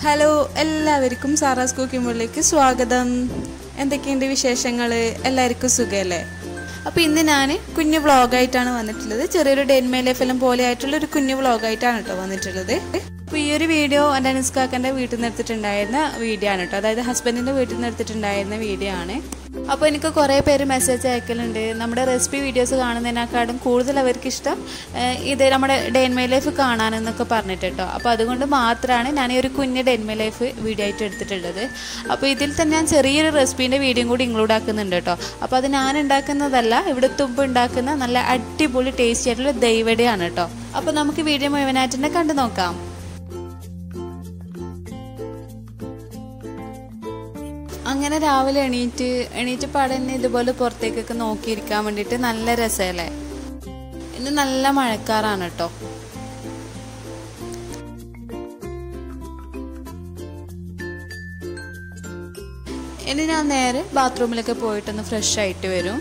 hello എല്ലാവർക്കും Sara's കുക്കിമുള്ളിലേക്ക് സ്വാഗതം എന്തൊക്കെയുണ്ട് വിശേഷങ്ങൾ എല്ലാവർക്കും സുഖമല്ലേ അപ്പോൾ ഇന്ന് ഞാൻ കുഞ്ഞു വ്ളോഗായിട്ടാണ് വന്നിട്ടുള്ളത് ചെറിയൊരു ഡെൻ മേ ലൈഫ് എല്ലാം പോലെ ആയിട്ടുള്ള ഒരു കുഞ്ഞു വ്ളോഗായിട്ടാണ് കേട്ടോ വന്നിട്ടുള്ളത് അപ്പോൾ ഈ ഒരു വീഡിയോ എൻ്റെ അനിസ്കാക്കൻ്റെ വീട്ടിൽ നിന്ന് എടുത്തിട്ടുണ്ടായിരുന്ന വീഡിയോ ആണ് കേട്ടോ അതായത് ഹസ്ബൻഡിൻ്റെ വീട്ടിൽ നിന്ന് എടുത്തിട്ടുണ്ടായിരുന്ന വീഡിയോ ആണ് അപ്പോൾ എനിക്ക് കുറേ പേര് മെസ്സേജ് അയക്കലുണ്ട് നമ്മുടെ റെസിപ്പി വീഡിയോസ് കാണുന്നതിനേക്കാളും കൂടുതൽ അവർക്ക് ഇഷ്ടം ഏഹ്, ഇത് നമ്മുടെ ഡെൻ മൈ ലൈഫ് കാണാനെന്നൊക്കെ പറഞ്ഞിട്ട് കേട്ടോ അപ്പോൾ അതുകൊണ്ട് മാത്രമാണ് ഞാൻ ഈ ഒരു കുഞ്ഞ് ഡെൻ മൈ ലൈഫ് വീഡിയോ ആയിട്ട് എടുത്തിട്ടുള്ളത് അപ്പോൾ ഇതിൽ തന്നെ ഞാൻ ചെറിയൊരു റെസിപ്പീൻ്റെ വീഡിയോയും കൂടി ഇൻക്ലൂഡ് ആക്കുന്നുണ്ട് കേട്ടോ അപ്പോൾ അത് ഞാൻ ഉണ്ടാക്കുന്നതല്ല ഇവിടെ തുമ്പ് ഉണ്ടാക്കുന്ന നല്ല അടിപൊളി ടേസ്റ്റി ആയിട്ടുള്ള ദൈവടയാണ് കേട്ടോ അപ്പോൾ നമുക്ക് വീഡിയോ മുഴുവനായിട്ട് തന്നെ കണ്ടു നോക്കാം അങ്ങനെ രാവിലെ എണീറ്റ് എണീറ്റ് പാടന്നെ ഇതുപോലെ പുറത്തേക്കൊക്കെ നോക്കിയിരിക്കാൻ വേണ്ടിയിട്ട് നല്ല രസമല്ലേ ഇന്ന് നല്ല മഴക്കാറാണ് കേട്ടോ ഇനി ഞാൻ നേരെ ബാത്റൂമിലൊക്കെ പോയിട്ടൊന്ന് ഫ്രഷ് ആയിട്ട് വരും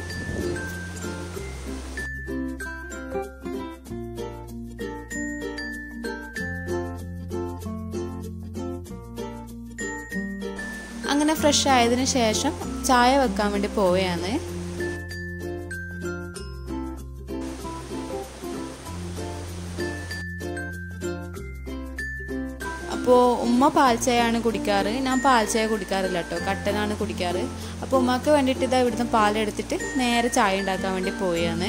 അങ്ങനെ ഫ്രഷ് ആയതിനു ശേഷം ചായ വെക്കാൻ വേണ്ടി പോവുകയാണ് അപ്പോൾ ഉമ്മ പാൽ ചായയാണ് കുടിക്കാറ് ഞാൻ പാൽ ചായ കുടിക്കാറില്ല കേട്ടോ കട്ടനാണ് കുടിക്കാറ് അപ്പോൾ ഉമ്മക്ക് വേണ്ടിയിട്ട് ഇതാ ഇവിടുന്ന് പാലെടുത്തിട്ട് നേരെ ചായ ഉണ്ടാക്കാൻ വേണ്ടി പോവുകയാണ്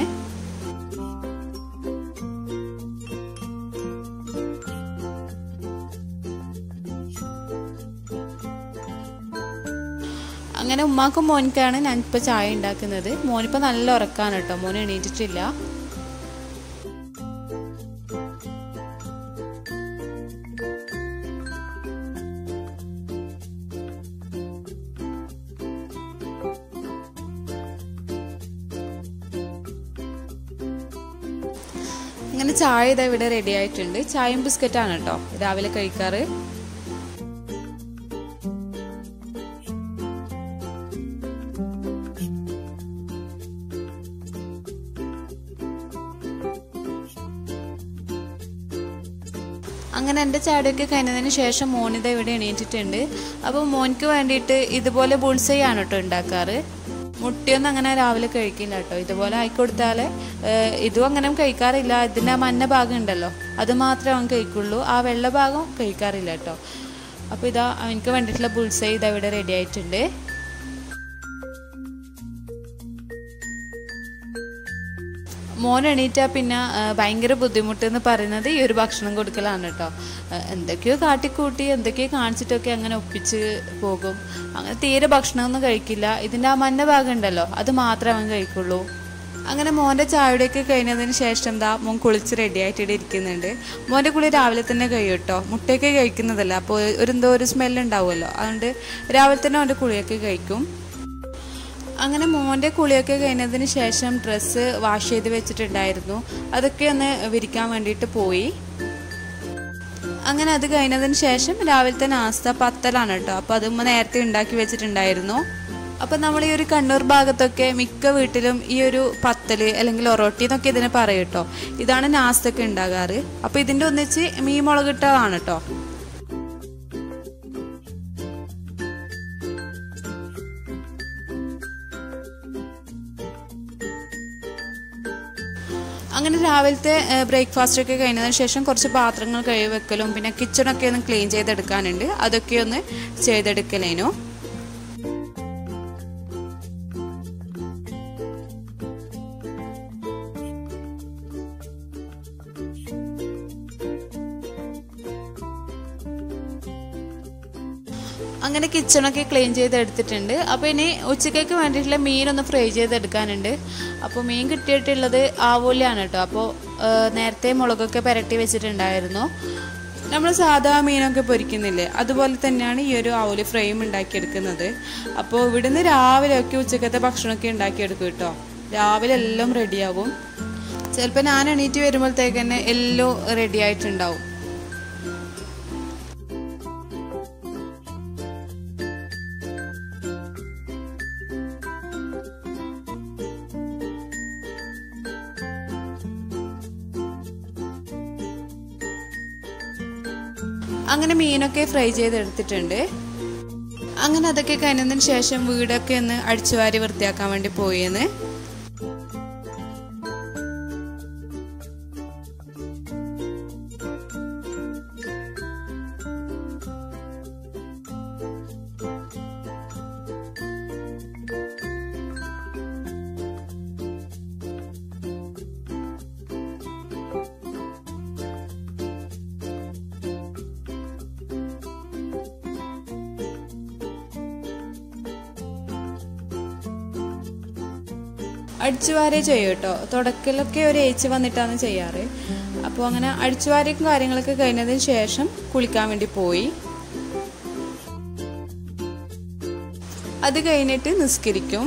അങ്ങനെ ഉമ്മാക്കും മോനിക്കാണ് ഞാനിപ്പോൾ ചായ ഉണ്ടാക്കുന്നത് മോനിപ്പോൾ നല്ല ഉറക്കാണ് കേട്ടോ മോൻ എണീറ്റിട്ടില്ല അങ്ങനെ ചായ ഇതാ ഇവിടെ റെഡി ആയിട്ടുണ്ട് ചായയും ബിസ്ക്കറ്റാണ് കേട്ടോ രാവിലെ കഴിക്കാറ് അങ്ങനെ എൻ്റെ ചാടിയൊക്കെ കഴിഞ്ഞതിന് ശേഷം മോനിത ഇവിടെ എണീറ്റിട്ടുണ്ട് അപ്പോൾ മോനിക്ക് വേണ്ടിയിട്ട് ഇതുപോലെ ബുൾസൈ ആണ് കേട്ടോ ഉണ്ടാക്കാറ് മുട്ടയൊന്നും അങ്ങനെ രാവിലെ കഴിക്കില്ല കേട്ടോ ഇതുപോലെ ആയിക്കൊടുത്താൽ ഇതും അങ്ങനെ കഴിക്കാറില്ല ഇതിൻ്റെ ആ മഞ്ഞ ഭാഗം ഉണ്ടല്ലോ അത് മാത്രമേ അവൻ കഴിക്കുള്ളൂ ആ വെള്ള ഭാഗം കഴിക്കാറില്ല കേട്ടോ അപ്പോൾ ഇതാ അവനക്ക് വേണ്ടിയിട്ടുള്ള ബുൾസൈ ഇതാ ഇവിടെ റെഡി ആയിട്ടുണ്ട് മോൻ എണീറ്റാൽ പിന്നെ ആ, ഭയങ്കര ബുദ്ധിമുട്ട് എന്ന് പറയുന്നത് ഈ ഒരു ഭക്ഷണം കൊടുക്കലാണ് കേട്ടോ ആ, എന്തൊക്കെയോ കാട്ടിക്കൂട്ടി എന്തൊക്കെയോ കാണിച്ചിട്ടൊക്കെ അങ്ങനെ ഒപ്പിച്ച് പോകും അങ്ങനെ തീരെ ഭക്ഷണമൊന്നും കഴിക്കില്ല ഇതിൻ്റെ ആ മഞ്ഞ ഭാഗം ഉണ്ടല്ലോ അത് മാത്രമേ അവൻ കഴിക്കുള്ളൂ അങ്ങനെ മോൻ്റെ ചായയുടെയൊക്കെ കഴിഞ്ഞതിന് ശേഷം എന്താ മോൻ കുളിച്ച് റെഡി ആയിട്ട് ഇവിടെ ഇരിക്കുന്നുണ്ട് മോൻ്റെ കുളി രാവിലെ തന്നെ കഴിയും കേട്ടോ മുട്ടയൊക്കെ കഴിക്കുന്നതല്ല അപ്പോൾ ഒരു എന്തോ ഒരു സ്മെല്ല് ഉണ്ടാവുമല്ലോ അതുകൊണ്ട് രാവിലെ തന്നെ അവൻ്റെ കുളിയൊക്കെ കഴിക്കും അങ്ങനെ മോൻ്റെ കുളിയൊക്കെ കഴിഞ്ഞതിന് ശേഷം ഡ്രസ്സ് വാഷ് ചെയ്ത് വെച്ചിട്ടുണ്ടായിരുന്നു അതൊക്കെ ഒന്ന് വിരിക്കാൻ വേണ്ടിയിട്ട് പോയി അങ്ങനെ അത് കഴിഞ്ഞതിന് ശേഷം രാവിലത്തെ നാസ്ത പത്തലാണ് കേട്ടോ അപ്പോൾ അത് ഉമ്മ നേരത്തെ ഉണ്ടാക്കി വെച്ചിട്ടുണ്ടായിരുന്നു അപ്പം നമ്മൾ ഈ ഒരു കണ്ണൂർ ഭാഗത്തൊക്കെ മിക്ക വീട്ടിലും ഈ ഒരു പത്തല് അല്ലെങ്കിൽ ഒറോട്ടി എന്നൊക്കെ ഇതിനെ പറയും കേട്ടോ ഇതാണ് നാസ്തൊക്കെ ഉണ്ടാകാറ് അപ്പോൾ ഇതിൻ്റെ ഒന്നിച്ച് മീൻ മുളകിട്ടതാണ് കേട്ടോ അങ്ങനെ രാവിലത്തെ ബ്രേക്ക്ഫാസ്റ്റ് ഒക്കെ കഴിഞ്ഞതിന് ശേഷം കുറച്ച് പാത്രങ്ങൾ കഴുകി വെക്കലും പിന്നെ കിച്ചണൊക്കെ ഒന്ന് ക്ലീൻ ചെയ്തെടുക്കാനുണ്ട് അതൊക്കെ ഒന്ന് ചെയ്തെടുക്കലേനു അങ്ങനെ കിച്ചണൊക്കെ ക്ലീൻ ചെയ്തെടുത്തിട്ടുണ്ട് അപ്പോൾ ഇനി ഉച്ചക്കേക്ക് വേണ്ടിയിട്ടുള്ള മീനൊന്ന് ഫ്രൈ ചെയ്തെടുക്കാനുണ്ട് അപ്പോൾ മീൻ കിട്ടിയിട്ടുള്ളത് ആവൂലാണ് കേട്ടോ അപ്പോൾ നേരത്തെ മുളകൊക്കെ പുരട്ടി വെച്ചിട്ടുണ്ടായിരുന്നു നമ്മൾ സാധാ മീനൊക്കെ പൊരിക്കുന്നില്ലേ അതുപോലെ തന്നെയാണ് ഈ ഒരു ആവൂല് ഫ്രെയിം ഉണ്ടാക്കിയെടുക്കുന്നത് അപ്പോൾ ഇവിടുന്ന് രാവിലെയൊക്കെ ഉച്ചക്കത്തെ ഭക്ഷണമൊക്കെ ഉണ്ടാക്കിയെടുക്കും കേട്ടോ രാവിലെ എല്ലാം റെഡിയാകും ചിലപ്പോൾ ഞാൻ എണീറ്റ് വരുമ്പോഴത്തേക്ക് തന്നെ എല്ലാം റെഡി ആയിട്ടുണ്ടാവും അങ്ങനെ മീനൊക്കെ ഫ്രൈ ചെയ്തെടുത്തിട്ടുണ്ട് അങ്ങനെ അതൊക്കെ കഴിഞ്ഞതിന് ശേഷം വീടൊക്കെ ഒന്ന് അടിച്ചുവാരി വൃത്തിയാക്കാൻ വേണ്ടി പോയെന്ന് അടിച്ചുവാരേ ചെയ്യും കേട്ടോ തുടക്കലൊക്കെ ഒരു ഏച്ച് വന്നിട്ടാണ് ചെയ്യാറ് അപ്പോൾ അങ്ങനെ അടിച്ചുവാരിയും കാര്യങ്ങളൊക്കെ കഴിഞ്ഞതിന് ശേഷം കുളിക്കാൻ വേണ്ടി പോയി അത് കഴിഞ്ഞിട്ട് നിസ്കരിക്കും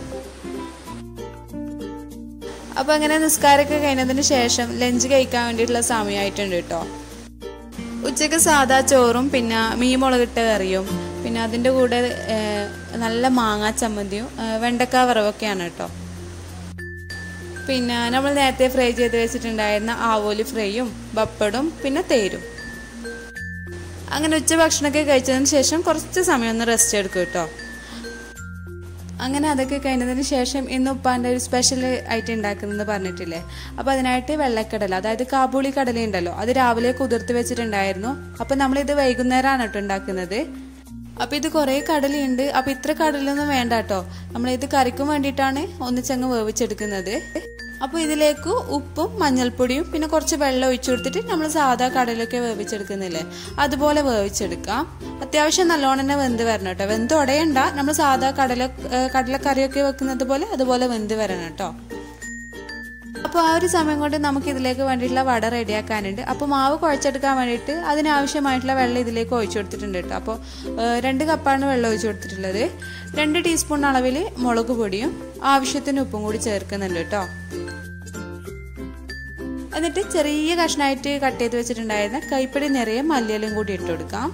അപ്പൊ അങ്ങനെ നിസ്കാരമൊക്കെ കഴിഞ്ഞതിന് ശേഷം ലഞ്ച് കഴിക്കാൻ വേണ്ടിയിട്ടുള്ള സമയമായിട്ടുണ്ട് കേട്ടോ ഉച്ചക്ക് സാധാ ചോറും പിന്നെ മീൻ മുളകിട്ട കറിയും പിന്നെ അതിൻ്റെ കൂടെ ഏഹ്, നല്ല മാങ്ങാ ചമ്മന്തിയും ഏഹ്, വെണ്ടക്ക വറവൊക്കെയാണ് കേട്ടോ പിന്നെ നമ്മൾ നേരത്തെ ഫ്രൈ ചെയ്ത് വെച്ചിട്ടുണ്ടായിരുന്ന ആവോലി ഫ്രൈയും പപ്പടും പിന്നെ തേരും അങ്ങനെ ഉച്ച ഭക്ഷണമൊക്കെ കഴിച്ചതിന് ശേഷം കുറച്ച് സമയം ഒന്ന് റെസ്റ്റ് എടുക്കും കേട്ടോ അങ്ങനെ അതൊക്കെ കഴിഞ്ഞതിന് ശേഷം ഇന്ന് ഉപ്പാൻ്റെ ഒരു സ്പെഷ്യൽ ആയിട്ട് ഉണ്ടാക്കുന്നത് പറഞ്ഞിട്ടില്ലേ അപ്പോൾ അതിനായിട്ട് വെള്ളക്കടല അതായത് കാബൂളി കടല ഉണ്ടല്ലോ അത് രാവിലെ കുതിർത്ത് വെച്ചിട്ടുണ്ടായിരുന്നു അപ്പോൾ നമ്മളിത് വൈകുന്നേരമാണ് കേട്ടോ ഉണ്ടാക്കുന്നത് അപ്പോൾ ഇത് കുറേ കടലയുണ്ട് അപ്പോൾ ഇത്ര കടലൊന്നും വേണ്ട കേട്ടോ നമ്മളിത് കറിക്കും വേണ്ടിയിട്ടാണ് ഒന്നിച്ചങ്ങ് വേവിച്ചെടുക്കുന്നത് അപ്പോൾ ഇതിലേക്ക് ഉപ്പും മഞ്ഞൾപ്പൊടിയും പിന്നെ കുറച്ച് വെള്ളം ഒഴിച്ചു കൊടുത്തിട്ട് നമ്മൾ സാധാ കടലൊക്കെ വേവിച്ചെടുക്കുന്നില്ലേ അതുപോലെ വേവിച്ചെടുക്കാം അത്യാവശ്യം നല്ലോണം തന്നെ വെന്ത് വരണം കേട്ടോ വെന്ത് ഉടയണ്ട നമ്മൾ സാധാ കടല ഏഹ് കടലക്കറിയൊക്കെ വെക്കുന്നത് പോലെ അതുപോലെ വെന്ത് വരണം കേട്ടോ അപ്പോൾ ആ ഒരു സമയം കൊണ്ട് നമുക്ക് ഇതിലേക്ക് വേണ്ടിയിട്ടുള്ള വട റെഡിയാക്കാനുണ്ട് അപ്പോൾ മാവ് കുഴച്ചെടുക്കാൻ വേണ്ടിയിട്ട് അതിനാവശ്യമായിട്ടുള്ള വെള്ളം ഇതിലേക്ക് ഒഴിച്ചു കൊടുത്തിട്ടുണ്ട് കേട്ടോ അപ്പോൾ ഏഹ്, രണ്ട് കപ്പാണ് വെള്ളം ഒഴിച്ചു കൊടുത്തിട്ടുള്ളത് രണ്ട് ടീസ്പൂൺ അളവിൽ മുളക് പൊടിയും ആവശ്യത്തിന് ഉപ്പും കൂടി ചേർക്കുന്നുണ്ട് കേട്ടോ എന്നിട്ട് ചെറിയ കഷ്ണമായിട്ട് കട്ട് ചെയ്ത് വെച്ചിട്ടുണ്ടായിരുന്ന കൈപ്പടി നിറയെ മല്ലിയിലും കൂടി ഇട്ട് കൊടുക്കാം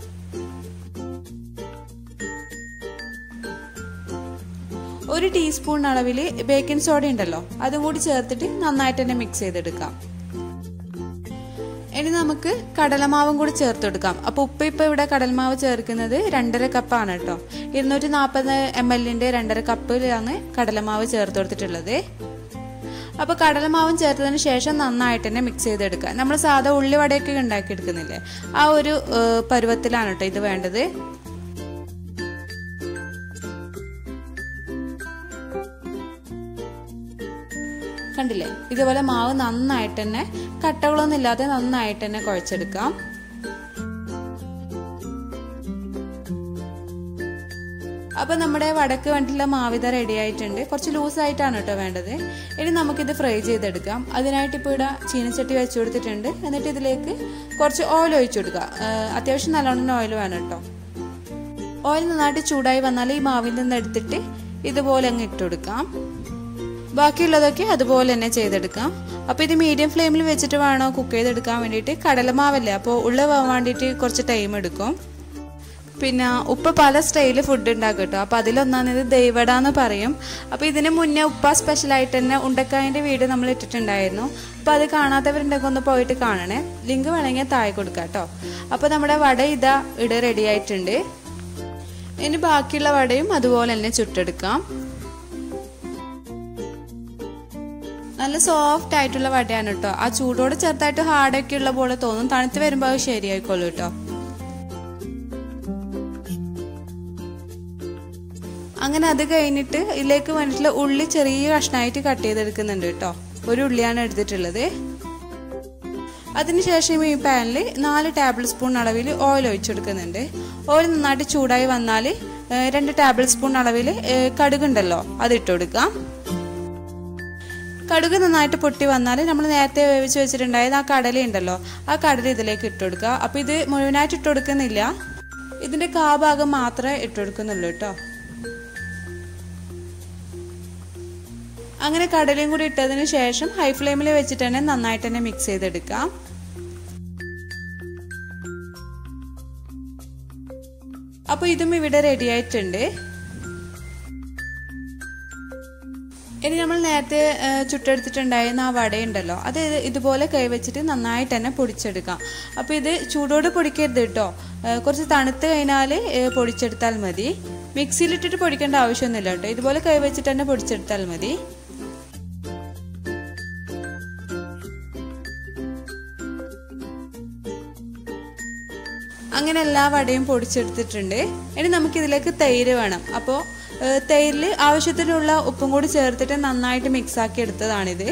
ഒരു ടീസ്പൂൺ അളവിൽ ബേക്കിംഗ് സോഡ ഉണ്ടല്ലോ അതും കൂടി ചേർത്തിട്ട് നന്നായിട്ട് തന്നെ മിക്സ് ചെയ്തെടുക്കാം ഇനി നമുക്ക് കടലമാവും കൂടി ചേർത്ത് കൊടുക്കാം അപ്പോൾ ഉപ്പ് ഇപ്പോൾ ഇവിടെ കടലമാവ് ചേർക്കുന്നത് രണ്ടര കപ്പാണ് കേട്ടോ ഇരുന്നൂറ്റി നാൽപ്പത് എം എല്ലിൻ്റെ രണ്ടര കപ്പിലാണ് കടലമാവ് ചേർത്ത് കൊടുത്തിട്ടുള്ളത് അപ്പോൾ കടലമാവും ചേർത്തതിന് ശേഷം നന്നായിട്ട് തന്നെ മിക്സ് ചെയ്തെടുക്കുക നമ്മൾ സാധാ ഉള്ളിവടയൊക്കെ ഉണ്ടാക്കിയെടുക്കുന്നില്ലേ ആ ഒരു ഏഹ്, പരുവത്തിലാണ് കേട്ടോ ഇത് വേണ്ടത് കണ്ടില്ലേ ഇതുപോലെ മാവ് നന്നായിട്ട് തന്നെ കട്ടകളൊന്നും ഇല്ലാതെ നന്നായിട്ട് തന്നെ കുഴച്ചെടുക്കാം അപ്പൊ നമ്മുടെ വടക്ക് വേണ്ടിയിട്ടുള്ള മാവിത റെഡി ആയിട്ടുണ്ട് കുറച്ച് ലൂസ് ആയിട്ടാണ് കേട്ടോ വേണ്ടത് ഇനി നമുക്കിത് ഫ്രൈ ചെയ്തെടുക്കാം അതിനായിട്ട് ഇപ്പോൾ ഇവിടെ ചീനച്ചട്ടി വെച്ച് കൊടുത്തിട്ടുണ്ട് എന്നിട്ട് ഇതിലേക്ക് കുറച്ച് ഓയിൽ ഒഴിച്ചു കൊടുക്കുക ആ, അത്യാവശ്യം നല്ലോണം ഓയിൽ വേണം കേട്ടോ ഓയിൽ നന്നായിട്ട് ചൂടായി വന്നാൽ ഈ മാവിൽ നിന്ന് എടുത്തിട്ട് ഇതുപോലെ അങ്ങ് ഇട്ട് കൊടുക്കാം ബാക്കിയുള്ളതൊക്കെ അതുപോലെ തന്നെ ചെയ്തെടുക്കാം അപ്പോൾ ഇത് മീഡിയം ഫ്ലെയിമിൽ വെച്ചിട്ട് വേണോ കുക്ക് ചെയ്തെടുക്കാൻ വേണ്ടിയിട്ട് കടലമാവല്ലേ അപ്പോൾ ഉള്ള വേവാൻ വേണ്ടിയിട്ട് കുറച്ച് ടൈം എടുക്കും പിന്നെ ഉപ്പ പല സ്റ്റൈലിൽ ഫുഡ് ഉണ്ടാക്കും കേട്ടോ അപ്പോൾ അതിലൊന്നാണിത് ദൈവട എന്ന് പറയും അപ്പോൾ ഇതിന് മുന്നേ ഉപ്പ സ്പെഷ്യലായിട്ട് തന്നെ ഉണ്ടക്കായൻ്റെ വീഡിയോ നമ്മൾ ഇട്ടിട്ടുണ്ടായിരുന്നു അപ്പോൾ അത് കാണാത്തവരുണ്ടെങ്കിൽ ഒന്ന് പോയിട്ട് കാണണേ ലിങ്ക് വേണമെങ്കിൽ താഴെ കൊടുക്കാം കേട്ടോ അപ്പോൾ നമ്മുടെ വട ഇതാ ഇവിടെ റെഡി ആയിട്ടുണ്ട് ഇനി ബാക്കിയുള്ള വടയും അതുപോലെ തന്നെ ചുട്ടെടുക്കാം നല്ല സോഫ്റ്റ് ആയിട്ടുള്ള വടയാണ് കേട്ടോ ആ ചൂടോട് ചെറുതായിട്ട് ഹാർഡൊക്കെ ഉള്ള പോലെ തോന്നും തണുത്ത് വരുമ്പോൾ അത് ശരിയായിക്കോളൂ കേട്ടോ അങ്ങനെ അത് കഴിഞ്ഞിട്ട് ഇതിലേക്ക് വേണ്ടിയിട്ടുള്ള ഉള്ളി ചെറിയ കഷ്ണമായിട്ട് കട്ട് ചെയ്തെടുക്കുന്നുണ്ട് കേട്ടോ ഒരു ഉള്ളിയാണ് എടുത്തിട്ടുള്ളത് അതിനുശേഷം ഈ പാനിൽ നാല് ടേബിൾ സ്പൂൺ അളവിൽ ഓയിൽ ഒഴിച്ചെടുക്കുന്നുണ്ട് ഓയിൽ നന്നായിട്ട് ചൂടായി വന്നാൽ ഏഹ്, രണ്ട് ടേബിൾ സ്പൂൺ അളവിൽ ഏഹ്, കടുകുണ്ടല്ലോ അത് ഇട്ട് കൊടുക്കാം കടുക് നന്നായിട്ട് പൊട്ടി വന്നാൽ നമ്മൾ നേരത്തെ വേവിച്ച് വെച്ചിട്ടുണ്ടായത് ആ കടല ഉണ്ടല്ലോ ആ കടല ഇതിലേക്ക് ഇട്ട് കൊടുക്കുക അപ്പോൾ ഇത് മുഴുവനായിട്ട് ഇട്ട് കൊടുക്കുന്നില്ല ഇതിന്റെ കാ ഭാഗം മാത്രമേ ഇട്ട് കൊടുക്കുന്നുള്ളൂ കേട്ടോ അങ്ങനെ കടലയും കൂടി ഇട്ടതിന് ശേഷം ഹൈ ഫ്ലെയിമിൽ വെച്ചിട്ട് തന്നെ നന്നായിട്ട് തന്നെ മിക്സ് ചെയ്തെടുക്കാം അപ്പോൾ ഇതും ഇവിടെ റെഡി ആയിട്ടുണ്ട് ഇനി നമ്മൾ നേരത്തെ ആ, ചുട്ടെടുത്തിട്ടുണ്ടായിരുന്ന ആ വടയുണ്ടല്ലോ അത് ഇതുപോലെ കൈവച്ചിട്ട് നന്നായിട്ട് തന്നെ പൊടിച്ചെടുക്കാം അപ്പോൾ ഇത് ചൂടോട് പൊടിക്കരുത് കേട്ടോ ആ, കുറച്ച് തണുത്ത് കഴിഞ്ഞാൽ പൊടിച്ചെടുത്താൽ മതി മിക്സിയിലിട്ടിട്ട് പൊടിക്കേണ്ട ആവശ്യമൊന്നുമില്ല കേട്ടോ ഇതുപോലെ കൈവച്ചിട്ട് തന്നെ പൊടിച്ചെടുത്താൽ മതി അങ്ങനെ എല്ലാ വടയും പൊടിച്ചെടുത്തിട്ടുണ്ട് ഇനി നമുക്ക് ഇതിലേക്ക് തൈര് വേണം അപ്പോൾ തൈരിൽ ആവശ്യത്തിനുള്ള ഉപ്പും കൂടി ചേർത്തിട്ട് നന്നായിട്ട് മിക്സ് ആക്കി എടുത്തതാണിത്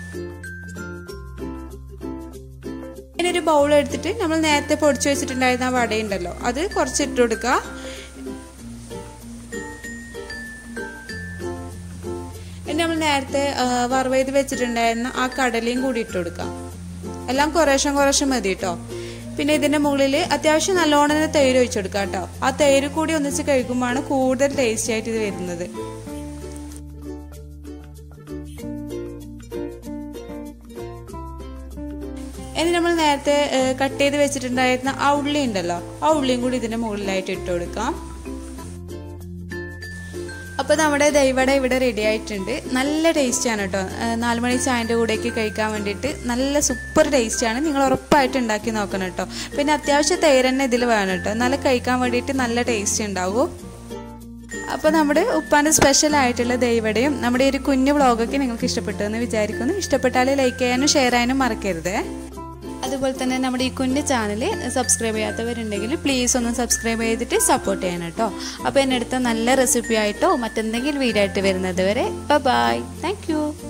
ഇനി ഒരു ബൗൾ എടുത്തിട്ട് നമ്മൾ നേരത്തെ പൊടിച്ചു വെച്ചിട്ടുണ്ടായിരുന്ന ആ വടയുണ്ടല്ലോ അത് കുറച്ച് ഇട്ട് കൊടുക്കുക ഇനി നമ്മൾ നേരത്തെ ആ, വറവെയ്ത് വെച്ചിട്ടുണ്ടായിരുന്ന ആ കടലയും കൂടി ഇട്ട് കൊടുക്കാം എല്ലാം കുറേശ്ശം കുറേശ്ശം മതി കേട്ടോ പിന്നെ ഇതിന്റെ മുകളിൽ അത്യാവശ്യം നല്ലോണം തന്നെ തൈര് ഒഴിച്ചു കൊടുക്കാം കേട്ടോ ആ തൈര് കൂടി ഒന്നിച്ച് കഴിക്കുമ്പോഴാണ് കൂടുതൽ ടേസ്റ്റി ആയിട്ട് ഇത് വരുന്നത് ഇനി നമ്മൾ നേരത്തെ കട്ട് ചെയ്ത് വെച്ചിട്ടുണ്ടായിരുന്ന ആ ഉള്ളി ഉണ്ടല്ലോ ആ ഉള്ളിയും കൂടി ഇതിന്റെ മുകളിലായിട്ട് ഇട്ട് കൊടുക്കാം അപ്പോൾ നമ്മുടെ ദൈവട ഇവിടെ റെഡി ആയിട്ടുണ്ട് നല്ല ടേസ്റ്റാണ് കേട്ടോ നാല് മണി ചായൻ്റെ കൂടെയൊക്കെ കഴിക്കാൻ വേണ്ടിയിട്ട് നല്ല സൂപ്പർ ടേസ്റ്റാണ് നിങ്ങൾ ഉറപ്പായിട്ട് ഉണ്ടാക്കി നോക്കണം കേട്ടോ പിന്നെ അത്യാവശ്യം തൈര് തന്നെ ഇതിൽ വേണം കേട്ടോ നല്ല കഴിക്കാൻ വേണ്ടിയിട്ട് നല്ല ടേസ്റ്റ് ഉണ്ടാവും അപ്പോൾ നമ്മുടെ ഉപ്പാൻ്റെ സ്പെഷ്യൽ ആയിട്ടുള്ള ദൈവടയും നമ്മുടെ ഈ ഒരു കുഞ്ഞു വ്ളോഗൊക്കെ നിങ്ങൾക്ക് ഇഷ്ടപ്പെട്ടു എന്ന് വിചാരിക്കുന്നു ഇഷ്ടപ്പെട്ടാൽ ലൈക്ക് ചെയ്യാനും ഷെയർ ചെയ്യാനും മറക്കരുത് അതുപോലെ തന്നെ നമ്മുടെ ഈ കുഞ്ഞു ചാനൽ സബ്സ്ക്രൈബ് ചെയ്യാത്തവരുണ്ടെങ്കിൽ പ്ലീസ് ഒന്ന് സബ്സ്ക്രൈബ് ചെയ്തിട്ട് സപ്പോർട്ട് ചെയ്യണം കേട്ടോ അപ്പോൾ എന്നെ അടുത്ത നല്ല റെസിപ്പി ആയിട്ടോ മറ്റെന്തെങ്കിലും വീഡിയോ ആയിട്ട് വരുന്നത് വരെ ബൈ താങ്ക്